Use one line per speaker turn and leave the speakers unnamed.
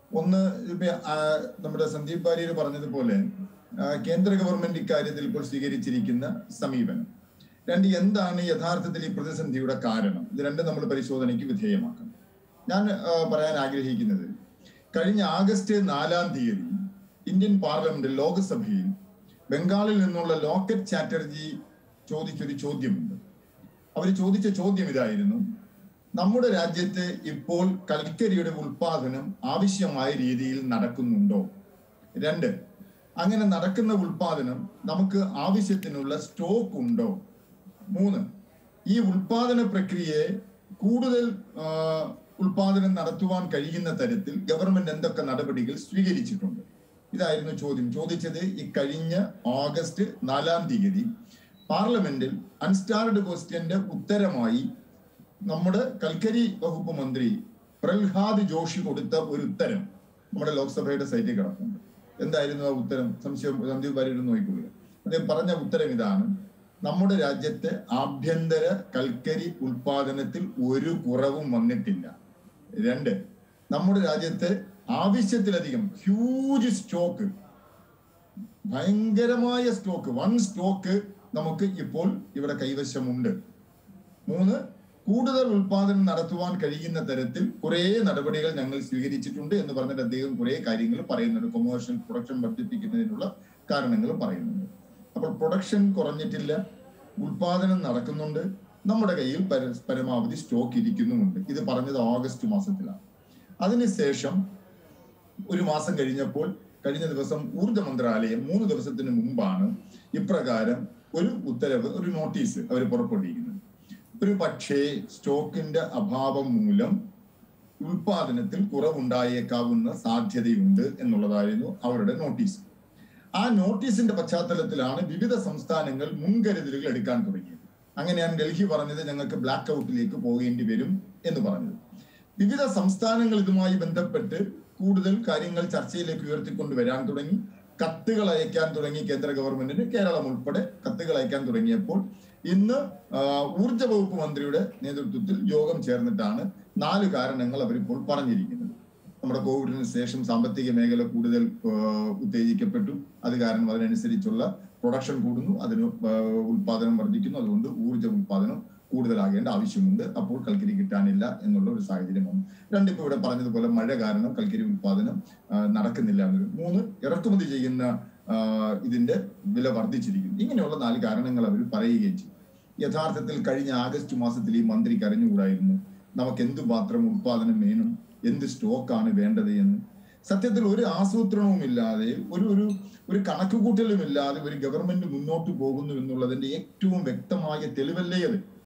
ഒന്ന് ഇപ്പൊ ആ, നമ്മുടെ സന്ദീപ് വാര്യർ പറഞ്ഞതുപോലെ ആ, കേന്ദ്ര ഗവൺമെന്റ് ഇക്കാര്യത്തിൽ ഇപ്പോൾ സ്വീകരിച്ചിരിക്കുന്ന സമീപനം രണ്ട് എന്താണ് യഥാർത്ഥത്തിൽ ഈ പ്രതിസന്ധിയുടെ കാരണം ഇത് രണ്ടും നമ്മൾ പരിശോധനയ്ക്ക് വിധേയമാക്കണം ഞാൻ ആ, പറയാൻ ആഗ്രഹിക്കുന്നത് കഴിഞ്ഞ ആഗസ്റ്റ് നാലാം തീയതി ഇന്ത്യൻ പാർലമെന്റ് ലോക്സഭയിൽ ബംഗാളിൽ നിന്നുള്ള ലോക്കറ്റ് ചാറ്റർജി ചോദിച്ചൊരു ചോദ്യമുണ്ട് അവർ ചോദിച്ച ചോദ്യം ഇതായിരുന്നു നമ്മുടെ രാജ്യത്ത് ഇപ്പോൾ കൽക്കരിയുടെ ഉൽപാദനം ആവശ്യമായ രീതിയിൽ നടക്കുന്നുണ്ടോ രണ്ട് അങ്ങനെ നടക്കുന്ന ഉൽപാദനം നമുക്ക് ആവശ്യത്തിനുള്ള സ്റ്റോക്ക് ഉണ്ടോ മൂന്ന് ഈ ഉൽപാദന പ്രക്രിയയെ കൂടുതൽ ആ, ഉൽപാദനം നടത്തുവാൻ കഴിയുന്ന തരത്തിൽ ഗവൺമെന്റ് എന്തൊക്കെ നടപടികൾ സ്വീകരിച്ചിട്ടുണ്ട് ഇതായിരുന്നു ചോദ്യം ചോദിച്ചത് ഈ കഴിഞ്ഞ ഓഗസ്റ്റ് നാലാം തീയതി പാർലമെന്റിൽ അൺസ്റ്റാർഡ് ക്വസ്റ്റ്യന്റെ ഉത്തരമായി നമ്മുടെ കൽക്കരി വകുപ്പ് മന്ത്രി പ്രഹ്ലാദ് ജോഷി കൊടുത്ത ഒരു ഉത്തരം നമ്മുടെ ലോക്സഭയുടെ സൈറ്റിൽ കിടപ്പുണ്ട് എന്തായിരുന്നു ആ ഉത്തരം സംശയം സന്ദീപ് വാര്യർ നോക്കിക്കൊള്ളുക അദ്ദേഹം പറഞ്ഞ ഉത്തരം ഇതാണ് നമ്മുടെ രാജ്യത്തെ ആഭ്യന്തര കൽക്കരി ഉൽപാദനത്തിൽ ഒരു കുറവും വന്നിട്ടില്ല രണ്ട് നമ്മുടെ രാജ്യത്തെ ആവശ്യത്തിലധികം ഹ്യൂജ് സ്റ്റോക്ക് ഭയങ്കരമായ സ്റ്റോക്ക് വൺ സ്റ്റോക്ക് നമുക്ക് ഇപ്പോൾ ഇവിടെ കൈവശമുണ്ട് മൂന്ന് കൂടുതൽ ഉൽപാദനം നടത്തുവാൻ കഴിയുന്ന തരത്തിൽ കുറെ നടപടികൾ ഞങ്ങൾ സ്വീകരിച്ചിട്ടുണ്ട് എന്ന് പറഞ്ഞിട്ട് അദ്ദേഹം കുറെ കാര്യങ്ങൾ പറയുന്നുണ്ട് കൊമേഴ്ഷ്യൽ പ്രൊഡക്ഷൻ വർദ്ധിപ്പിക്കുന്നതിനുള്ള കാരണങ്ങൾ പറയുന്നുണ്ട് അപ്പോൾ പ്രൊഡക്ഷൻ കുറഞ്ഞിട്ടില്ല ഉൽപാദനം നടക്കുന്നുണ്ട് നമ്മുടെ കയ്യിൽ പര- പരമാവധി സ്റ്റോക്ക് ഇരിക്കുന്നുമുണ്ട് ഇത് പറഞ്ഞത് ഓഗസ്റ്റ് മാസത്തിലാണ് അതിനുശേഷം ഒരു മാസം കഴിഞ്ഞപ്പോൾ കഴിഞ്ഞ ദിവസം ഊർജ മന്ത്രാലയം മൂന്ന് ദിവസത്തിന് മുമ്പാണ് ഇപ്രകാരം ഒരു ഉത്തരവ് ഒരു നോട്ടീസ് അവർ പുറപ്പെടുവിക്കുന്നത് ഒരു പക്ഷേ സ്റ്റോക്കിന്റെ അഭാവം മൂലം ഉൽപാദനത്തിൽ കുറവുണ്ടായേക്കാവുന്ന സാധ്യതയുണ്ട് എന്നുള്ളതായിരുന്നു അവരുടെ നോട്ടീസ് ആ നോട്ടീസിന്റെ പശ്ചാത്തലത്തിലാണ് വിവിധ സംസ്ഥാനങ്ങൾ മുൻകരുതലുകൾ എടുക്കാൻ തുടങ്ങിയത് അങ്ങനെയാണ് ഡൽഹി പറഞ്ഞത് ഞങ്ങൾക്ക് ബ്ലാക്ക് ഔട്ടിലേക്ക് പോകേണ്ടി വരും എന്ന് പറഞ്ഞത് വിവിധ സംസ്ഥാനങ്ങൾ ഇതുമായി ബന്ധപ്പെട്ട് കൂടുതൽ കാര്യങ്ങൾ ചർച്ചയിലേക്ക് ഉയർത്തിക്കൊണ്ട് വരാൻ തുടങ്ങി കത്തുകൾ അയക്കാൻ തുടങ്ങി കേന്ദ്ര ഗവൺമെന്റിന് കേരളം ഉൾപ്പെടെ കത്തുകൾ അയക്കാൻ തുടങ്ങിയപ്പോൾ ഇന്ന് ആ, ഊർജ വകുപ്പ് മന്ത്രിയുടെ നേതൃത്വത്തിൽ യോഗം ചേർന്നിട്ടാണ് നാല് കാരണങ്ങൾ അവരിപ്പോൾ പറഞ്ഞിരിക്കുന്നത് നമ്മുടെ കോവിഡിന് ശേഷം സാമ്പത്തിക മേഖല കൂടുതൽ ആ, ഉത്തേജിക്കപ്പെട്ടു അത് കാരണം അതിനനുസരിച്ചുള്ള പ്രൊഡക്ഷൻ കൂടുന്നു അതിന് ആ, ഉൽപാദനം വർദ്ധിക്കുന്നു അതുകൊണ്ട് ഊർജ്ജ ഉൽപാദനം കൂടുതലാകേണ്ട ആവശ്യമുണ്ട് അപ്പോൾ കൽക്കരി കിട്ടാനില്ല എന്നുള്ള ഒരു സാഹചര്യമാണ് രണ്ടിപ്പോ ഇവിടെ പറഞ്ഞതുപോലെ മഴ കാരണം കൽക്കരി ഉൽപാദനം ആ, നടക്കുന്നില്ല എന്നൊരു മൂന്ന് ഇറക്കുമതി ചെയ്യുന്ന ആ, ഇതിന്റെ വില വർദ്ധിച്ചിരിക്കുന്നു ഇങ്ങനെയുള്ള നാല് കാരണങ്ങൾ അവർ പറയുകയും ചെയ്തു യഥാർത്ഥത്തിൽ കഴിഞ്ഞ ആഗസ്റ്റ് മാസത്തിൽ ഈ മന്ത്രിക്ക് അറിഞ്ഞുകൂടായിരുന്നു നമുക്ക് എന്ത് മാത്രം ഉൽപാദനം വേണം എന്ത് സ്റ്റോക്കാണ് വേണ്ടത് എന്ന് സത്യത്തിൽ ഒരു ആസൂത്രണവും ഇല്ലാതെ ഒരു ഒരു ഒരു കണക്കുകൂട്ടലും ഇല്ലാതെ ഒരു ഗവൺമെന്റ് മുന്നോട്ട് പോകുന്നു എന്നുള്ളതിന്റെ ഏറ്റവും വ്യക്തമായ തെളിവല്ലേ അത്